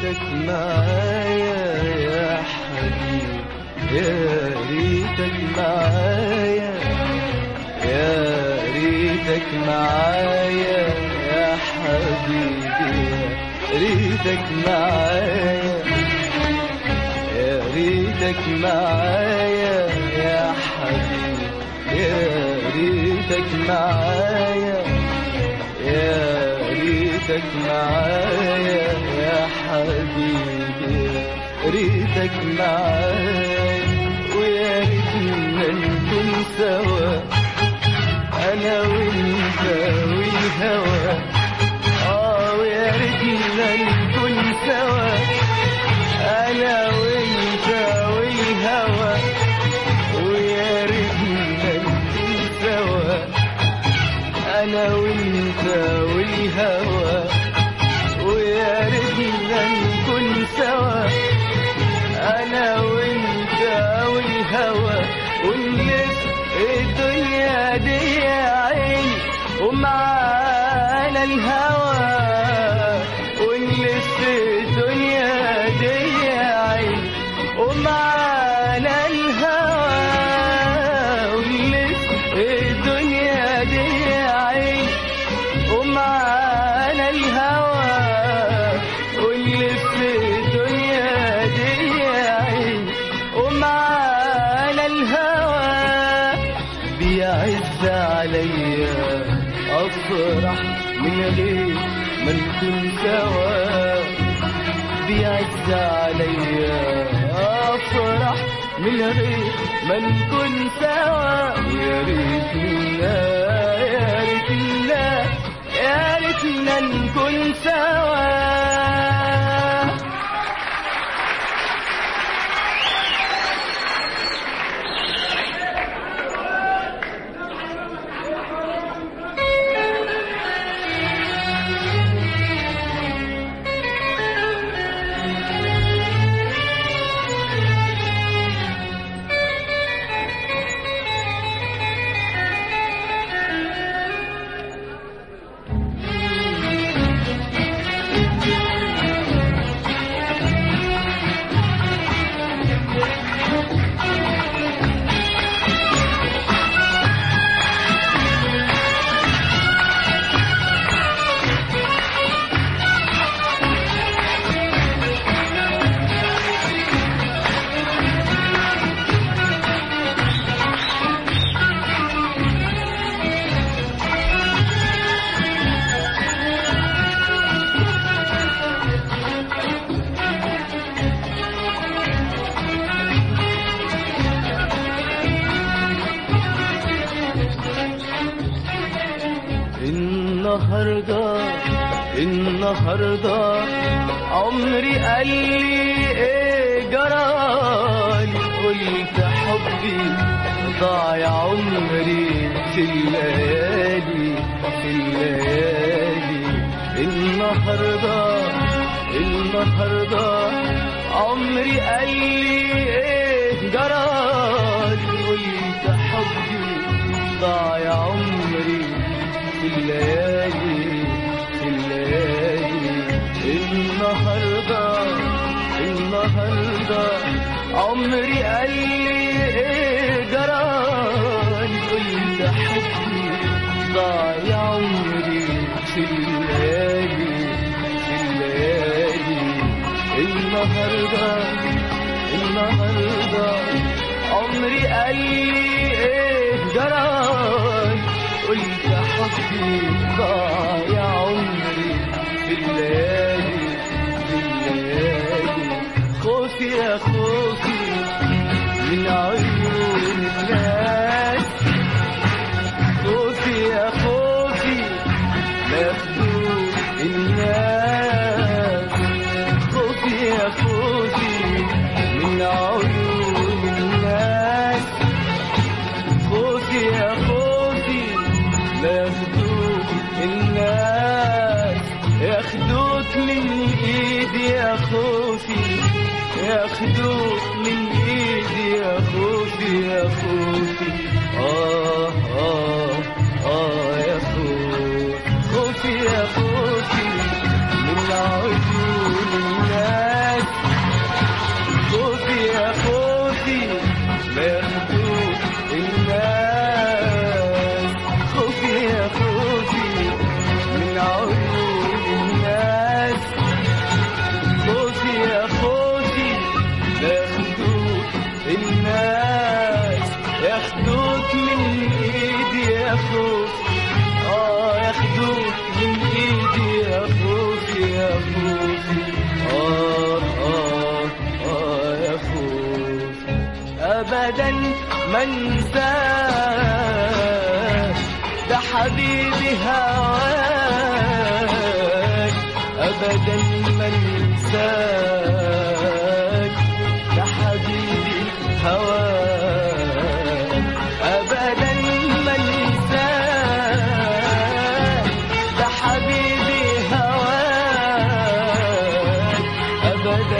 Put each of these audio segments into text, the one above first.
ريتك معايا يا حبيبي يا ريتك معايا يا ريتك معايا يا حبيبي يا ريتك معايا يا ريتك معايا يا حبيبي يا ريتك معايا يا ريتك معايا يا حبيبي يا ريتك معايا ويا ريتنا نكون سوا انا وانت والهوى اه ويا ريتنا نكون سوا انا وانت والهوى ويا ريتنا نكون سوا انا وانت والهوى ويا ريتنا نكون سوا انا وانت والهوى ونلف الدنيا دي يا عيني ومعانا الهوى ونلف الدنيا دي يا عيني ومعانا الهوى ونلف الدنيا دي يا عيني ومعانا الهوى ونلف الدنيا دي يا عيني ومعانا الهوى بيعز عليا افرح من غير ما نكون سوا بيعز عليا افرح من غير ما نكون سوا يا ريتنا يا ريتنا يا ريتنا نكون سوا النهاردة النهاردة عمري قال لي ايه جرالي قلت حبي ضاع عمري في الليالي في الليالي النهاردة النهاردة عمري قال لي ايه جرالي قلت حبي ضاع عمري في الليالي في الليالي النهارده النهارده عمري قال لي ايه جرالي قلت حبي ضاع عمري في الليالي في الليالي النهارده النهارده عمري قال لي ايه جرالي قلت حبي ضاع عمري في الليالي في الليالي خوفي يا خوفي من عيون الناس خوفي يا خوفي لا ياخدوا الناس خوفي يا خوفي من عيون الناس خوفي يا خوفي لا ياخدوك الناس ياخدوك من ايدي يا خوفي ياخدوك من ايدي يا خوفي يا خوفي اه اه اه يا خوفي خوفي يا خوفي من عيون الناس منساك ده حبيبي هواك ابدا منساك ده حبيبي هواك ابدا منساك ده حبيبي هواك ابدا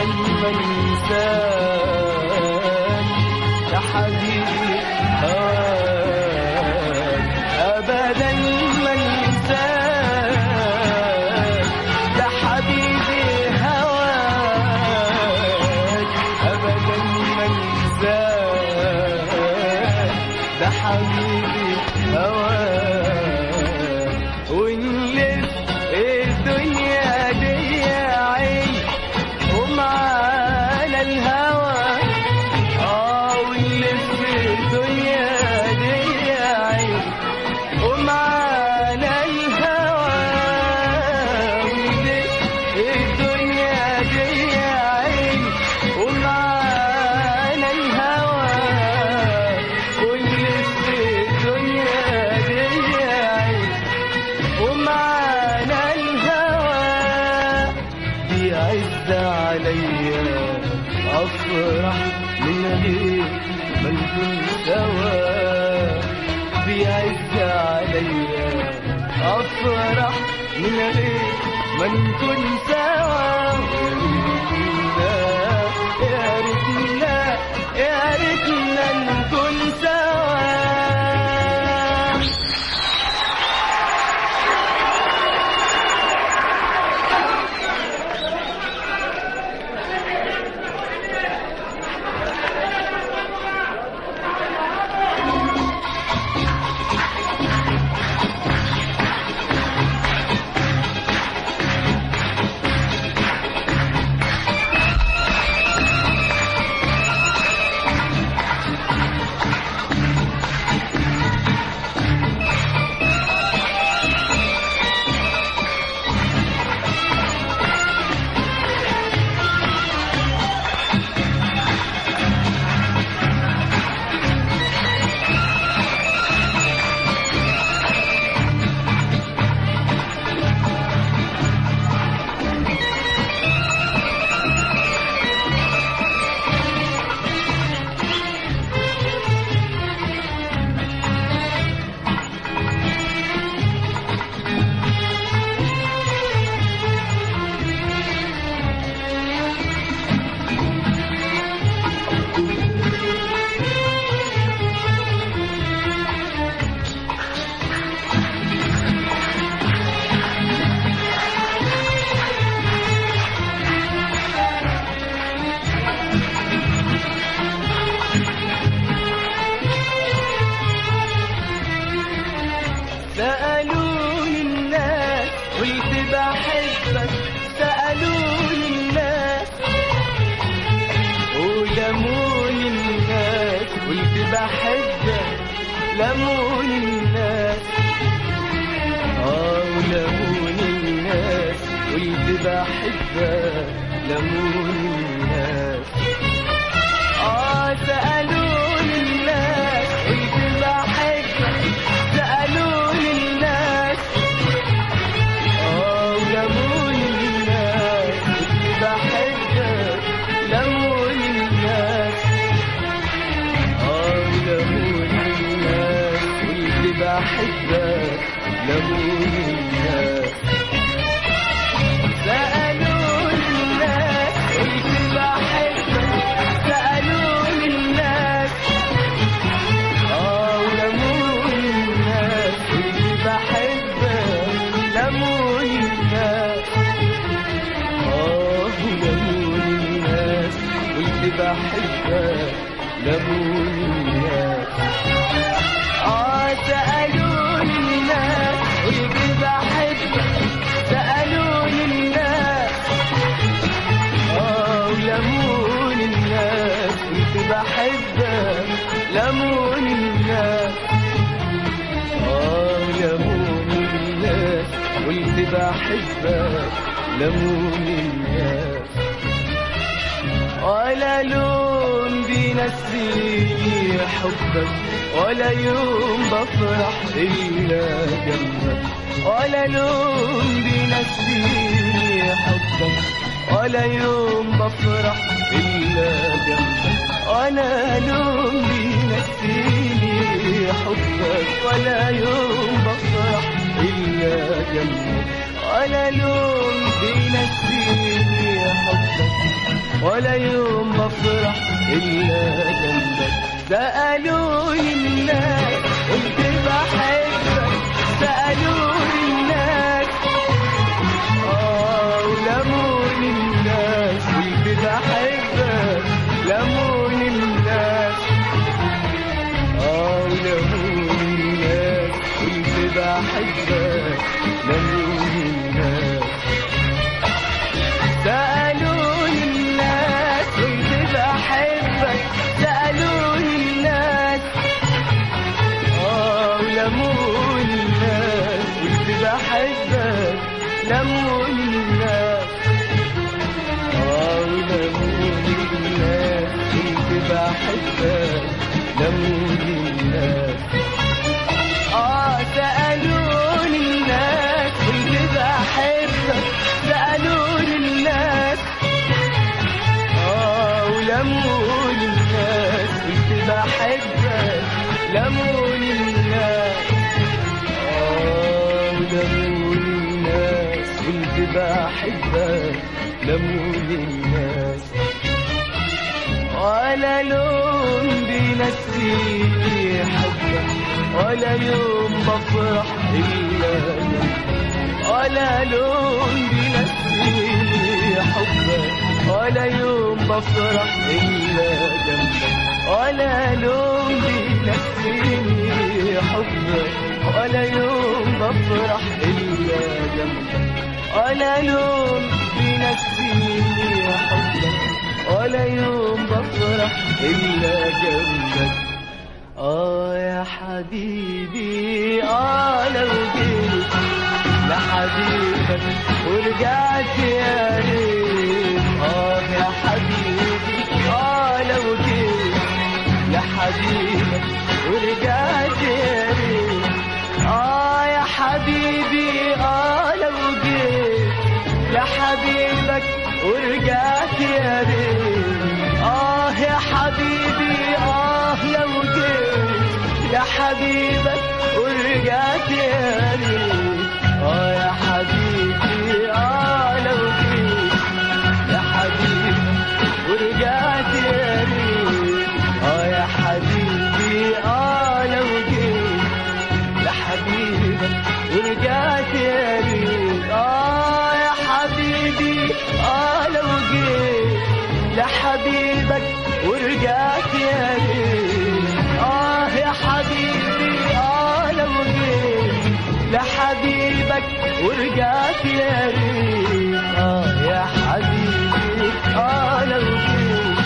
منساك ده حبيبي هواك ابدا منساك ده حبيبي هواك ابدا منساك ده حبيبي هواك ونلف الدنيا دي عين ومعانا الهوى اه ونلف الدنيا دي عين ومعانا الهوى ونلف الدنيا دي عين ومعانا الهوى ونلف الدنيا دي عين ومعانا الهوى بيعز عليا افرح من غير ما نكون سوا بيعز عليا افرح من غير ما نكون سوا يا ريتنا يا ريتنا نكون سوا سألوني الناس قلت بحبك سألوني الناس ولموني الناس قلت بحبك لموني الناس اه ولموني الناس قلت بحبك لموني الناس اه سألوني الناس قلت بحبك سألوني الناس اه ولموني الناس قلت بحبك لموني الناس اه ولموني الناس قلت بحبك لموني الناس سألوني الناس قلت بحبك سألوني الناس اه ولموني الناس قلت بحبك لموني الناس اه ولموني الناس قلت بحبك لموني الناس اه سألوني الناس قلت بحبك سألوني الناس اه ولموني الناس قلت بحبك لموني الناس اه لموني الناس قلت بحبك لموني الناس ولا لون بينسيني حبك ولا يوم بفرح إلا جنبك ولا يوم بينسيني حبك ولا يوم بفرح إلا جنبك ولا يوم بينسيني حبك ولا يوم بفرح إلا جنبك ولا يوم بينسيني حبك ولا يوم بفرح إلا جنبك سألوني الناس قلت بحبك سألوني الناس آه ولموني الناس قلت بحبك لموني الناس آه ولموني الناس قلت بحبك لموني الناس سألوني الناس قلت بحبك سألوني الناس آه ولموني الناس قلت بحبك لموني الناس آه ولموني الناس قلت بحبك لموني الناس آه سألوني الناس قلت بحبك سألوني الناس آه ولموني الناس قلت بحبك لموني الناس آه ولموني الناس قلت بحبك لموني الناس ولا لون بينسيني حبك ولا يوم بفرح إلا جنبك ولا لون بينسيني حبك ولا يوم بفرح إلا جنبك ولا لون بينسيني حبك ولا يوم بفرح إلا جنبك ولا لون بينسيني حبك ولا يوم بفرح إلا جنبك آه يا حبيبي آه لو جيت لحبيبك ورجعت يا ريت آه يا حبيبي آه لو جيت لحبيبك ورجعت يا ريت آه يا حبيبي آه لو جيت لحبيبك ورجعت يا ريت آه يا حبيبي آه لو جيت لحبيبك ورجعت يا ريت آه يا حبيبي آه لو جيت لحبيبك ورجعت يا ريت آه يا حبيبي آه لو جيت لحبيبك ورجعت يا ريت آه يا حبيبي آه لو جيت لحبيبك ورجعت يا ريت آه يا حبيبي آه لو جيت لحبيبك ورجعت يا ريت آه يا حبيبي آه لو جيت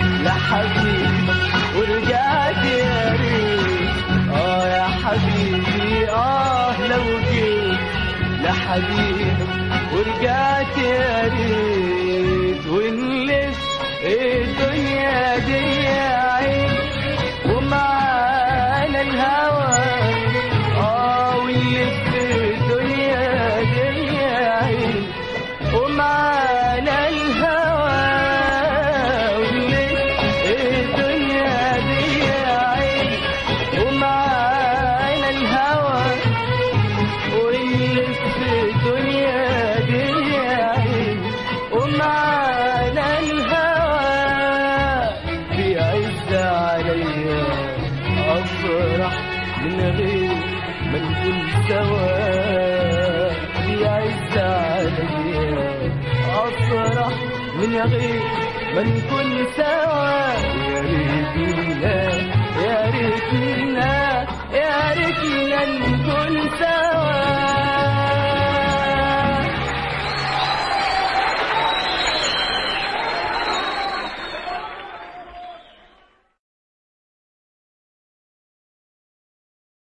لحبيبك ورجعت يا ريت آه يا حبيبي آه لو جيت لحبيبك ورجعت يا ريت ونلف الدنيا دي عين ومعانا الهوى اه ونلف الدنيا دي عين ومعانا الهوى ونلف الدنيا دي عين ومعانا الهوى ونلف الدنيا دي عين ومعانا الهوى بيعز عليا أفرح من غير ما نكون سوا بيعز عليا أفرح من غير ما نكون سوا